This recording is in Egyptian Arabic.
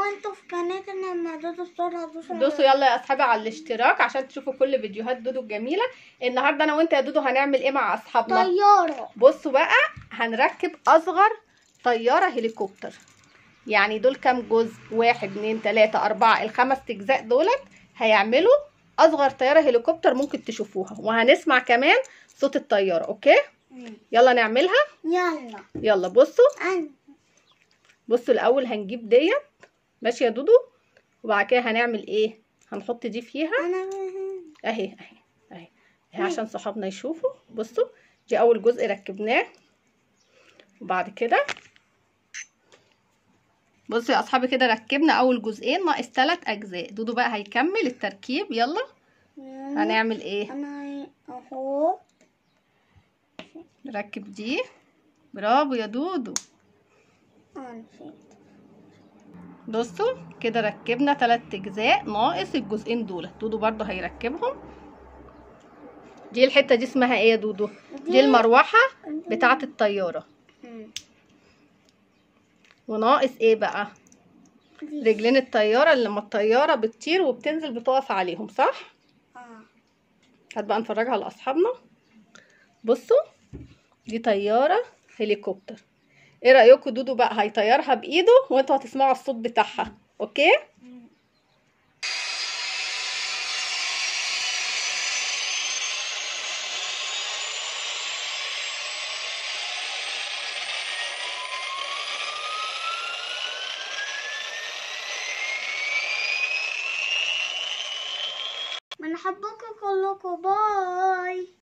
وانتوا في قناة لما دودو الصورة دوسوا دوسوا يلا يا اصحابي على الاشتراك عشان تشوفوا كل فيديوهات دودو الجميله النهارده انا وانت يا دودو هنعمل ايه مع اصحابنا طيارة بصوا بقى هنركب اصغر طياره هليكوبتر يعني دول كام جزء واحد اتنين تلاته اربعه الخمس اجزاء دولت هيعملوا اصغر طياره هليكوبتر ممكن تشوفوها وهنسمع كمان صوت الطياره اوكي يلا نعملها يلا يلا بصوا أنا بصوا الاول هنجيب ديت ماشي يا دودو وبعد كده هنعمل ايه هنحط دي فيها أنا اهي اهي اهي اهي عشان صحابنا يشوفوا بصوا دي اول جزء ركبناه وبعد كده بصوا يا اصحابي كده ركبنا اول جزئين ناقص ثلاث اجزاء دودو بقى هيكمل التركيب يلا هنعمل ايه أنا أهو نركب دي برافو يا دودو أنا نسيت بصوا كده ركبنا ثلاث اجزاء ناقص الجزئين دول دودو برضو هيركبهم دي الحته دي اسمها ايه يا دودو دي المروحه بتاعه الطياره مم. وناقص ايه بقى دي. رجلين الطياره اللي لما الطياره بتطير وبتنزل بتقف عليهم صح آه. هات بقى نفرجها لاصحابنا بصوا دي طياره هليكوبتر ايه رايكم دودو بقى هيطيرها بايده وانتوا هتسمعوا الصوت بتاعها اوكي من حبكم كلكم باي